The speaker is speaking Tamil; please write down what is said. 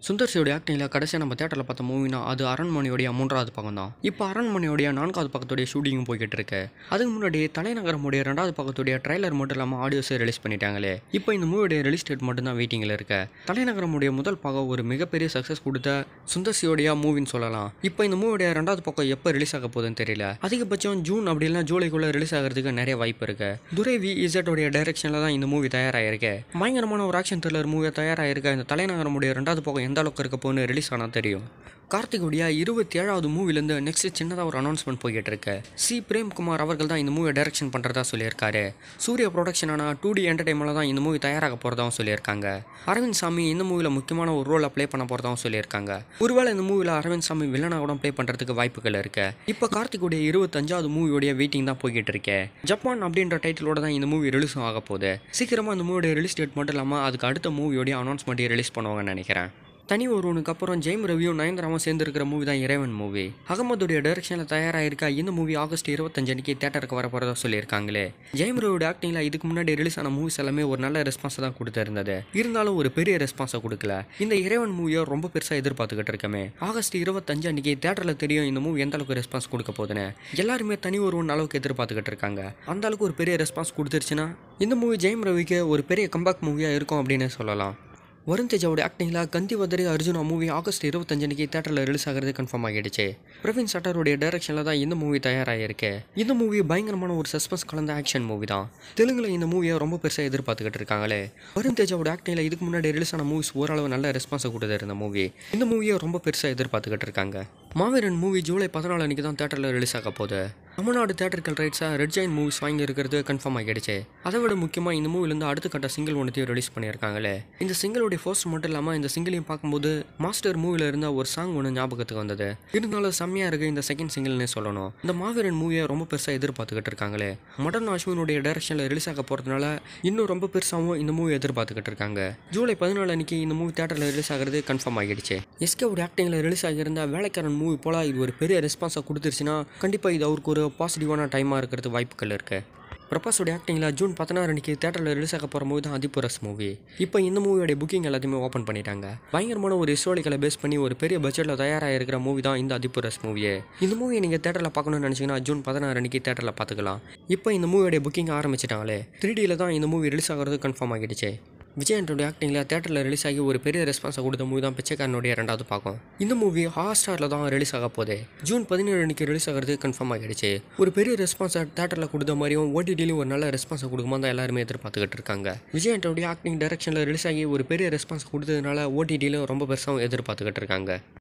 சுந்தர்சியோட ஆக்டிங்கில் கடைசியாக நம்ம தேட்டரில் பார்த்த மூவினா அது அரண்மனையோடைய மூன்றாவது பக்கம் தான் இப்போ அரண்மனையோடைய நான்காவது பக்கத்துடைய ஷூட்டிங்கும் போய்கிட்டு இருக்கு அதுக்கு முன்னாடி தலைநகரமுடைய ரெண்டாவது பக்கத்துடைய ட்ரைலர் மட்டும் இல்லாமல் ஆடியோஸை ரிலீஸ் பண்ணிட்டாங்களே இப்போ இந்த மூவியோடைய ரிலீஸ் டேட் மட்டும் தான் வெயிட்டிங்கில் இருக்கு தலைநகரமுடைய முதல் பக்கம் ஒரு மிகப்பெரிய சக்ஸஸ் கொடுத்த சுந்தர்சியோடைய மூவின்னு சொல்லலாம் இப்போ இந்த மூவியோடைய ரெண்டாவது பக்கம் எப்போ ரிலீஸ் ஆக போகுதுன்னு தெரியல அதிகபட்சம் ஜூன் அப்படி இல்லைனா ஜூலைக்குள்ளே ரிலீஸ் ஆகிறதுக்கு நிறைய வாய்ப்பு இருக்கு துரை வி இசட்டோடைய டைரக்ஷனில் தான் இந்த மூவி தயாராகிருக்கு பயங்கரமான ஒரு ஆக்ஷன் த்ரில்லர் மூவியாக தயாராகிருக்க இந்த தலைநகரமுடைய ரெண்டாவது பக்கம் எந்த அளவுக்கு இருக்க போகுன்னு ரிலீஸ் ஆனால் தெரியும் கார்த்திகுடைய இருபத்தி ஏழாவது மூவிலேருந்து நெக்ஸ்ட் சின்னதாக ஒரு அனௌன்ஸ்மெண்ட் போய்கிட்டு இருக்கு சி பிரேம்குமார் அவர்கள் தான் இந்த மூவியை டைரக்ஷன் பண்ணுறதா சொல்லியிருக்காரு சூர்யா ப்ரொடக்ஷனான டூ டி என்டர்டைன்மெண்ட்டில் தான் இந்த மூவி தயாராக போகிறதாவும் சொல்லியிருக்காங்க அரவிந்த் சாமி இந்த மூவியில் முக்கியமான ஒரு ரோலை ப்ளே பண்ண போகிறதாவும் சொல்லியிருக்காங்க ஒருவேளை இந்த மூவியில் அரவிந்த் சாமி வில்லனாக கூட ப்ளே பண்ணுறதுக்கு வாய்ப்புகள் இருக்கு இப்போ கார்த்திகுடைய இருபத்தஞ்சாவது மூவியோடைய வெயிட்டிங் தான் போய்கிட்டு இருக்கு ஜப்பான் அப்படின்ற டைட்டிலோட தான் இந்த மூவி ரிலீஸும் ஆக போகுது சீக்கிரமாக இந்த மூவியோட ரிலீஸ் டேட் மட்டும் இல்லாமல் அதுக்கு அடுத்த மூவியோடைய அனௌன்ஸ்மெண்ட்டையும் ரிலீஸ் பண்ணுவாங்கன்னு நினைக்கிறேன் தனி ஒருவனுக்கு அப்புறம் ஜெயம் ரவியும் நயன்தாராவும் சேர்ந்து இருக்கிற மூவி தான் இறைவன் மூவி அகமதுடைய டைரக்ஷனில் தயாராகிருக்க இந்த மூவி ஆகஸ்ட் இருபத்தஞ்சு அன்னைக்கு தேட்டருக்கு வர போகிறதா சொல்லியிருக்காங்களே ஜெயம் ரவியோட ஆக்டிங்கில் இதுக்கு முன்னாடி ரிலீஸ் ஆன மூவிஸ் எல்லாமே ஒரு நல்ல ரெஸ்பான்ஸை தான் கொடுத்துருந்தது இருந்தாலும் ஒரு பெரிய ரெஸ்பான்ஸை கொடுக்கல இந்த இறைவன் மூவியை ரொம்ப பெருசாக எதிர்பார்த்துக்கிட்டு இருக்கமே ஆகஸ்ட் இருபத்தஞ்சு அன்னைக்கு தேட்டரில் தெரியும் இந்த மூவி எந்த அளவுக்கு ரெஸ்பான்ஸ் கொடுக்க போகுதுன்னு எல்லாருமே தனி ஒருவன் அளவுக்கு எதிர்பார்த்துக்கிட்டு இருக்காங்க அந்த அளவுக்கு ஒரு பெரிய ரெஸ்பான்ஸ் கொடுத்துருச்சுன்னா இந்த மூவி ஜெயம் ரவிக்கு ஒரு பெரிய கம்பேக் மூவியாக இருக்கும் அப்படின்னு சொல்லலாம் வருண் தேஜாவோட ஆக்டிங்கில் Gandeevadhari Arjuna movie August இருபத்தஞ்சு அன்னைக்கு தேட்டரில் ரிலீஸ் ஆகிறது கன்ஃபார்ம் ஆகிடுச்சு பிரவீன் சட்டருடைய டைரக்ஷனில் தான் இந்த மூவி தயாராகிருக்கு இந்த மூவி பயங்கரமான ஒரு சஸ்பென்ஸ் கலந்த ஆக்ஷன் மூவி தான் தெலுங்குல இந்த மூவியை ரொம்ப பெருசாக எதிர்பார்த்துக்கிட்டு இருக்காங்களே வருண் தேஜாவோட ஆக்டிங்கில் இதுக்கு முன்னாடி ரிலீஸ் ஆன மூவிஸ் ஓரளவு நல்ல ரெஸ்பான்ஸை கொடுத்து இருந்த மூவி இந்த மூவியை ரொம்ப பெருசாக எதிர்பார்த்துக்கிட்டு இருக்காங்க மாவீரன் மூவி ஜூலை பதினாலு அன்னைக்கு தான் தேட்டரில் ரிலீஸ் ஆக போகுது தமிழ்நாடு தேட்டர்கள் ரைட்ஸாக ரெட் ஜாயின் மூவிஸ் வாங்கி இருக்கிறது கன்ஃபார்ம் ஆகிடுச்சு அதை விட முக்கியமாக இந்த மூவிலேருந்து அடுத்த கட்ட சிங்கிள் ஒன்றத்தையும் ரிலீஸ் பண்ணியிருக்காங்களே இந்த சிங்கிளோடைய ஃபர்ஸ்ட் மட்டும் இல்லாமல் இந்த சிங்கிளையும் பார்க்கும்போது மாஸ்டர் மூவியில் இருந்த ஒரு சாங் ஒன்று ஞாபகத்துக்கு வந்தது இருந்தாலும் செம்மையாக இருக்குது இந்த செகண்ட் சிங்கிள்னே சொல்லணும் இந்த மாவீரன் மூவியை ரொம்ப பெருசாக எதிர்பார்த்துக்கிட்டு இருக்காங்களே மடன் அஸ்வினுடைய டைரக்ஷனில் ரிலீஸ் ஆக போகிறதுனால இன்னும் ரொம்ப பெருசாகவும் இந்த மூவி எதிர்பார்த்துக்கிட்டு இருக்காங்க ஜூலை பதினாலு அன்னைக்கு இந்த மூவி தேட்டரில் ரிலீஸ் ஆகிறது கன்ஃபார்ம் ஆகிடுச்சு எஸ்கேவோட ஆக்டிங்கில் ரிலீஸ் ஆகியிருந்த வேலைக்காரன் மூவி போல் இது ஒரு பெரிய ரெஸ்பான்ஸை கொடுத்துருச்சுன்னா கண்டிப்பாக இது அவருக்கு ஒரு பாசிட்டிவான டைமாக இருக்கிறது வாய்ப்புகள் இருக்குது பிரபாஸோட ஆக்டிங்கில் ஜூன் பதினாறு அன்னைக்கு தேட்டரில் ரிலீஸ் ஆக போகிற மூவி தான் அதிபுரஸ் மூவி இப்போ இந்த மூவியோட புக்கிங் எல்லாத்தையுமே ஓப்பன் பண்ணிட்டாங்க பயங்கரமான ஒரு ஹிஸ்டாரிக்கலை பேஸ் பண்ணி ஒரு பெரிய பட்ஜெட்டில் தயாராக இருக்கிற மூவி தான் இந்த அதிபுரஸ் மூவியே இந்த மூவியை நீங்கள் தேட்டரில் பார்க்கணும்னு நினச்சிங்கன்னா ஜூன் பதினாறு அன்னைக்கு தேட்டரில் பார்த்துக்கலாம் இப்போ இந்த மூவியோட புக்கிங் ஆரம்பிச்சிட்டாங்களே த்ரீ டியில் தான் இந்த மூவி ரிலீஸ் ஆகிறது கன்ஃபார்ம் ஆகிடுச்சு விஜயனுடைய ஆக்டிங்கில் தேட்டரில் ரிலீஸ் ஆகி ஒரு பெரிய ரெஸ்பான்ஸை கொடுத்த மூவி தான் பிச்சைக்காரனுடைய ரெண்டாவது பார்க்கும் இந்த மூவி ஹாட் ஸ்டாரில் தான் ரிலீஸ் ஆக போகுது ஜூன் பதினேழு அன்னைக்கு ரிலீஸ் ஆகிறது கன்ஃபார்ம் ஆகிடுச்சு ஒரு பெரிய ரெஸ்பான்ஸை தேட்டரில் கொடுத்த மாதிரியும் ஓடிடிலையும் ஒரு நல்ல ரெஸ்பான்ஸை கொடுக்குமா தான் எல்லாருமே எதிர்பார்த்துக்கிட்டு இருக்காங்க விஜயனுடைய ஆக்டிங் டைரக்ஷனில் ரிலீஸ் ஆகி ஒரு பெரிய ரெஸ்பான்ஸ் கொடுத்ததுனால ஓடிடியிலும் ரொம்ப பெருசாகவும் எதிர்பார்த்துக்கிட்டு இருக்காங்க